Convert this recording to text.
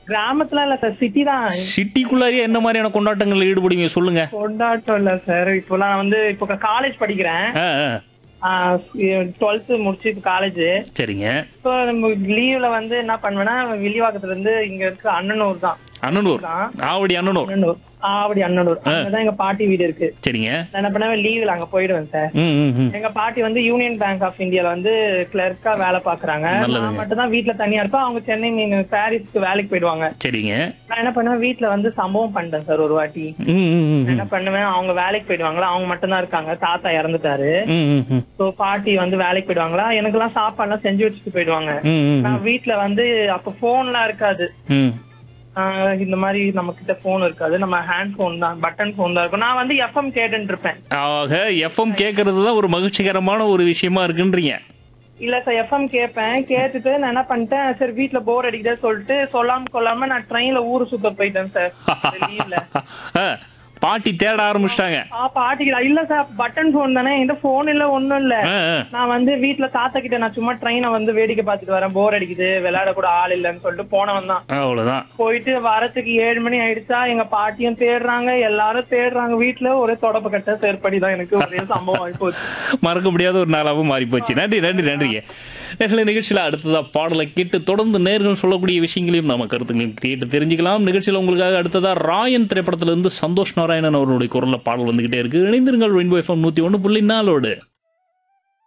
கிராமத்துல இல்ல sir city தான் சிட்டிக்குள்ளாரியே என்ன மாதிரியான கொண்டாட்டங்கள்ல ஈடுபடுவீங்க சொல்லுங்க கொண்டாட்டம் இல்ல சார் இப்போ நான் வந்து இப்போ காலேஜ் படிக்கிறேன் ஆ, ஆ. டுவெல்த் முடிச்சு இப்போ காலேஜ் சரிங்க இப்போ நம்ம லீவ்ல வந்து என்ன பண்ணுவேன்னா வில்லிவாக்கத்துல இருந்து இங்க இருக்க அண்ணனூர் தான் அண்ணனூர் தான். ஆவடி அண்ணனூர் அண்ணனூர் ஆவடி அண்ணனூர் அங்கதான் எங்க பாட்டி வீடு இருக்கு சரிங்க நான் என்ன பண்ணுவேன் லீவ்ல அங்க போயிடுவேன் சார் ம் ம் ம் எங்க பாட்டி வந்து யூனியன் பேங்க் ஆஃப் இந்தியால வந்து கிளர்க்கா வேலை பாக்குறாங்க நல்லதுங்க. நான் மட்டும் தான் வீட்டுல தனியா இருப்பேன் அவங்க சென்னை மீன் பாரிஸ்க்கு வேலைக்கு போயிடுவாங்க சரிங்க நான் என்ன பண்ணுவேன் வீட்டுல வந்து சம்பவம் பண்ணிட்டேன் சார் ஒரு வாட்டி ம் ம் ம் நான் என்ன பண்ணுவேன் அவங்க வேலைக்கு போயிடுவாங்களா அவங்க மட்டும் தான் இருக்காங்க தாத்தா இறந்துட்டாரு ம் ம் ம் சோ பாட்டி வந்து வேலைக்கு போயிடுவாங்களா எனக்கு எல்லாம் சாப்பாடு எல்லாம் செஞ்சு வச்சுட்டு போயிடுவாங்க ம் ம் நான் வீட்டுல வந்து அப்ப போன்லாம் இருக்காது ம் ஆஹ் இந்த மாதிரி நம்ம கிட்ட போன் இருக்காது நம்ம ஹேண்ட் போன் தான் பட்டன் போன் தான் இருக்கும் நான் வந்து எஃப்எம் கேட்டுட்டு இருப்பேன் ஆக எஃப்எம் கேட்கறது தான் ஒரு மகிழ்ச்சிகரமான ஒரு விஷயமா இருக்குன்றீங்க இல்ல சார் எஃப்எம் கேட்பேன் கேட்டுட்டு நான் என்ன பண்ணிட்டேன் சரி வீட்ல போர் அடிக்குதே சொல்லிட்டு சொல்லாம கொள்ளாம நான் ட்ரெயின்ல ஊரு சுத்த போயிட்டேன் சார் லீவ்ல ஆ, பாட்டி தேட ஆரம்பிச்சிட்டாங்க ஆ பாட்டிக்கிறா இல்ல சார் பட்டன் போன் தானே என்கிட்ட போன் இல்ல ஒண்ணும் இல்ல நான் வந்து வீட்ல தாத்தா கிட்ட நான் சும்மா ட்ரெயினை வந்து வேடிக்கை பார்த்துட்டு வரேன் போர் அடிக்குது விளையாட கூட ஆள் இல்லைன்னு சொல்லிட்டு போனவன் தான் அவ்வளவுதான் போயிட்டு வரத்துக்கு ஏழு மணி ஆயிடுச்சா எங்க பாட்டியும் தேடுறாங்க எல்லாரும் தேடுறாங்க வீட்டுல ஒரே தொடப்ப கட்ட செயற்படி தான் எனக்கு ஒரே சம்பவம் ஆகி போச்சு மறக்க முடியாத ஒரு நாளாகவும் மாறி போச்சு நன்றி நன்றி நன்றிங்க நேர்களை நிகழ்ச்சியில் அடுத்ததா பாடலை கேட்டு தொடர்ந்து நேர்கள் சொல்லக்கூடிய விஷயங்களையும் நம்ம கருத்துக்களையும் கேட்டு தெரிஞ்சுக்கலாம் நிகழ்ச்சியில் உங்களுக்காக அடுத்ததா ராயன் திரைப்படத்திலிருந்து சந்தோஷ் நாராயணன் அவர்களுடைய குரல்ல பாடல் வந்துகிட்டே இருக்கு இணைந்திருங்கள் ரெயின்போ எஃப்எம் நூத்தி ஒன்று புள்ளி நாலோடு